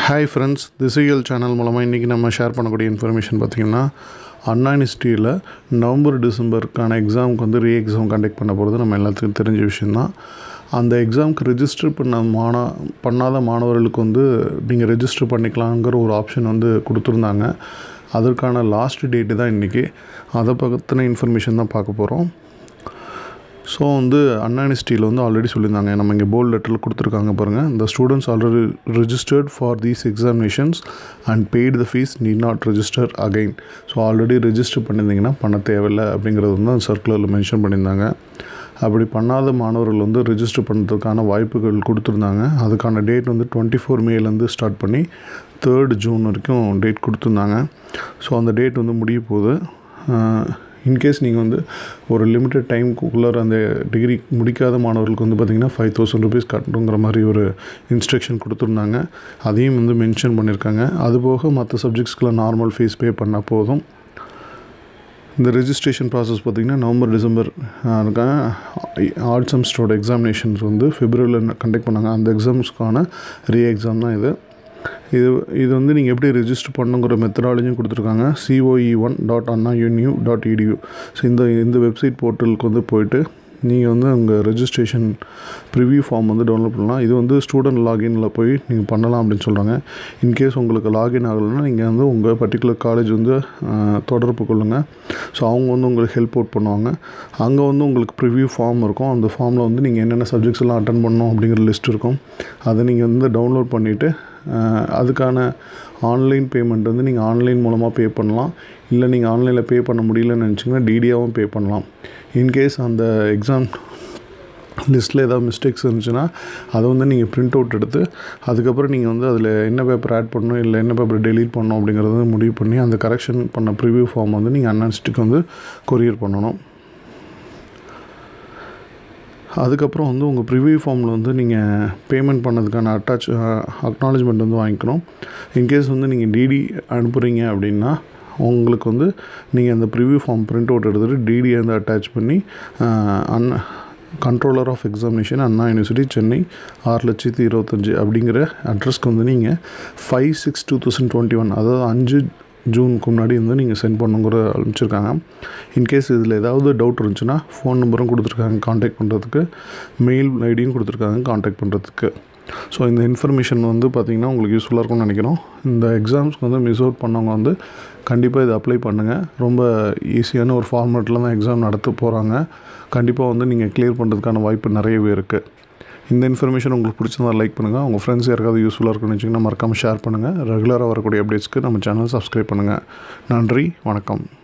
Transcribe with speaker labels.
Speaker 1: hi friends திசைகள் channel மூலமாக இன்றைக்கி நம்ம ஷேர் பண்ணக்கூடிய இன்ஃபர்மேஷன் பார்த்திங்கன்னா அண்ணா யூனிவர்சிட்டியில் நவம்பர் டிசம்பருக்கான எக்ஸாமுக்கு வந்து ரீ எக்ஸாம் கண்டக்ட் பண்ண போகிறது நம்ம எல்லாத்துக்கும் தெரிஞ்ச விஷயந்தான் அந்த எக்ஸாமுக்கு ரெஜிஸ்டர் பண்ண மாணா பண்ணாத மாணவர்களுக்கு வந்து நீங்கள் ரெஜிஸ்டர் பண்ணிக்கலாங்கிற ஒரு ஆப்ஷன் வந்து கொடுத்துருந்தாங்க அதற்கான லாஸ்ட் டேட்டு தான் இன்றைக்கி அதை பற்றின இன்ஃபர்மேஷன் தான் பார்க்க போகிறோம் ஸோ வந்து அண்ணா யூனிவர்சிட்டியில் வந்து ஆல்ரெடி சொல்லியிருந்தாங்க நம்ம இங்கே போல்ட் லெட்டரில் கொடுத்துருக்காங்க பாருங்கள் இந்த students already registered for these examinations and paid the fees need not register again so already register பண்ணியிருந்தீங்கன்னா பண்ண தேவையில்லை அப்படிங்கிறது வந்து அந்த சர்க்குலரில் மென்ஷன் பண்ணியிருந்தாங்க அப்படி பண்ணாத மாணவர்கள் வந்து ரெஜிஸ்டர் பண்ணுறதுக்கான வாய்ப்புகள் கொடுத்துருந்தாங்க அதுக்கான டேட் வந்து டுவெண்ட்டி ஃபோர் மேலேருந்து ஸ்டார்ட் பண்ணி தேர்ட் ஜூன் வரைக்கும் டேட் கொடுத்துருந்தாங்க ஸோ அந்த டேட் வந்து முடிய போகுது இன்கேஸ் நீங்கள் வந்து ஒரு லிமிட்டட் டைமுக்குள்ளார அந்த டிகிரி முடிக்காத மாணவர்களுக்கு வந்து பார்த்திங்கன்னா ஃபைவ் தௌசண்ட் ருபீஸ் கட்டணுங்கிற மாதிரி ஒரு இன்ஸ்ட்ரக்ஷன் கொடுத்துருந்தாங்க அதையும் வந்து மென்ஷன் பண்ணியிருக்காங்க அதுபோக மற்ற சப்ஜெக்ட்ஸ்க்கெலாம் நார்மல் ஃபீஸ் பே பண்ணால் போதும் இந்த ரெஜிஸ்ட்ரேஷன் ப்ராசஸ் பார்த்திங்கன்னா நவம்பர் டிசம்பர் ஆர்ட் செமஸ்டரோட எக்ஸாமினேஷன்ஸ் வந்து ஃபெப்ரவரியில் கண்டக்ட் பண்ணாங்க அந்த எக்ஸாம்ஸ்க்கான ரீ எக்ஸாம் தான் இது இது இது வந்து நீங்கள் எப்படி ரெஜிஸ்டர் பண்ணுங்கிற மெத்தடாலஜியும் கொடுத்துருக்காங்க COE one dot Anna univ dot edu so இந்த இந்த வெப்சைட் போர்ட்டலுக்கு வந்து போயிட்டு நீங்கள் வந்து உங்கள் ரெஜிஸ்ட்ரேஷன் ப்ரிவியூ ஃபார்ம் வந்து டவுன்லோட் பண்ணலாம் இது வந்து ஸ்டூடெண்ட் லாகினில் போய் நீங்கள் பண்ணலாம் அப்படின்னு சொல்கிறாங்க இன்கேஸ் உங்களுக்கு லாகின் ஆகலைன்னா நீங்கள் வந்து உங்கள் பர்டிகுலர் காலேஜ் வந்து தொடர்பு கொள்ளுங்கள் ஸோ அவங்க வந்து உங்களுக்கு ஹெல்ப் அவுட் பண்ணுவாங்க அங்கே வந்து உங்களுக்கு ப்ரிவியூ ஃபார்ம் இருக்கும் அந்த ஃபார்மில் வந்து நீங்கள் என்னென்ன சப்ஜெக்ட்ஸ் எல்லாம் அட்டன் பண்ணணும் அப்படிங்கிற லிஸ்ட் இருக்கும் அதை நீங்கள் வந்து டவுன்லோட் பண்ணிவிட்டு அதுக்கான ஆன்லைன் பேமெண்ட் வந்து நீங்கள் ஆன்லைன் மூலமாக பே பண்ணலாம் இல்லை நீங்கள் ஆன்லைனில் பே பண்ண முடியலன்னு நினச்சிங்கன்னா டிடியாகவும் பே பண்ணலாம் இன்கேஸ் அந்த எக்ஸாம் லிஸ்ட்டில் ஏதாவது மிஸ்டேக்ஸ் இருந்துச்சுன்னா அதை வந்து நீங்கள் ப்ரிண்ட் அவுட் எடுத்து அதுக்கப்புறம் நீங்கள் வந்து அதில் என்ன பேப்பர் ஆட் பண்ணணும் இல்லை என்ன பேப்பர் டெலீட் பண்ணணும் அப்படிங்கிறத முடிவு பண்ணி அந்த கரெக்ஷன் பண்ண ப்ரிவியூ ஃபார்ம் வந்து நீங்கள் அன்னான்ஸ்ட்டுக்கு வந்து கொரியர் பண்ணணும் அதுக்கப்புறம் வந்து உங்கள் ப்ரிவியூ ஃபார்மில் வந்து நீங்கள் பேமெண்ட் பண்ணதுக்கான அட்டாச் அக்னாலஜ்மெண்ட் வந்து வாங்கிக்கணும் இன்கேஸ் வந்து நீங்கள் டிடி அனுப்புகிறீங்க அப்படின்னா உங்களுக்கு வந்து நீங்கள் அந்த ப்ரிவியூ ஃபார்ம் பிரிண்ட் அவுட் எடுத்துகிட்டு டிடியை வந்து அட்டாச் பண்ணி அன் controller of examination Anna university Chennai ஆறு லட்சத்தி இருபத்தஞ்சி அப்படிங்கிற அட்ரஸ்க்கு வந்து நீங்கள் five six two thousand twenty one அதாவது அஞ்சு ஜூனுக்கு முன்னாடி வந்து நீங்கள் சென்ட் பண்ணுங்கிற அனுப்பிச்சிருக்காங்க இன்கேஸ் இதில் ஏதாவது டவுட் இருந்துச்சுன்னா ஃபோன் நம்பரும் கொடுத்துருக்காங்க காண்டாக்ட் பண்ணுறதுக்கு மெயில் ஐடியும் கொடுத்துருக்காங்க காண்டாக்ட் பண்ணுறதுக்கு ஸோ இந்த இன்ஃபர்மேஷன் வந்து பார்த்திங்கன்னா உங்களுக்கு யூஸ்ஃபுல்லாக இருக்கும்னு நினைக்கிறோம் இந்த எக்ஸாம்ஸ்க்கு வந்து மிஸ் அவுட் பண்ணவங்க வந்து கண்டிப்பாக இதை அப்ளை பண்ணுங்கள் ரொம்ப ஈஸியான ஒரு ஃபார்மேட்டில் தான் எக்ஸாம் நடத்த போகிறாங்க கண்டிப்பாக வந்து நீங்கள் கிளியர் பண்ணுறதுக்கான வாய்ப்பு நிறையவே இருக்குது இந்த இன்ஃபர்மேஷன் உங்களுக்கு பிடிச்சிருந்தா லைக் பண்ணுங்கள் உங்கள் ஃப்ரெண்ட்ஸ் யாருக்காவது யூஸ்ஃபுல்லாக இருக்குன்னு வச்சிங்கன்னா மறக்காமல் ஷேர் பண்ணுங்கள் ரெகுலராக வரக்கூடிய அப்டேட்ஸ்க்கு நம்ம சேனல் சப்ஸ்கிரைப் பண்ணுங்கள் நன்றி வணக்கம்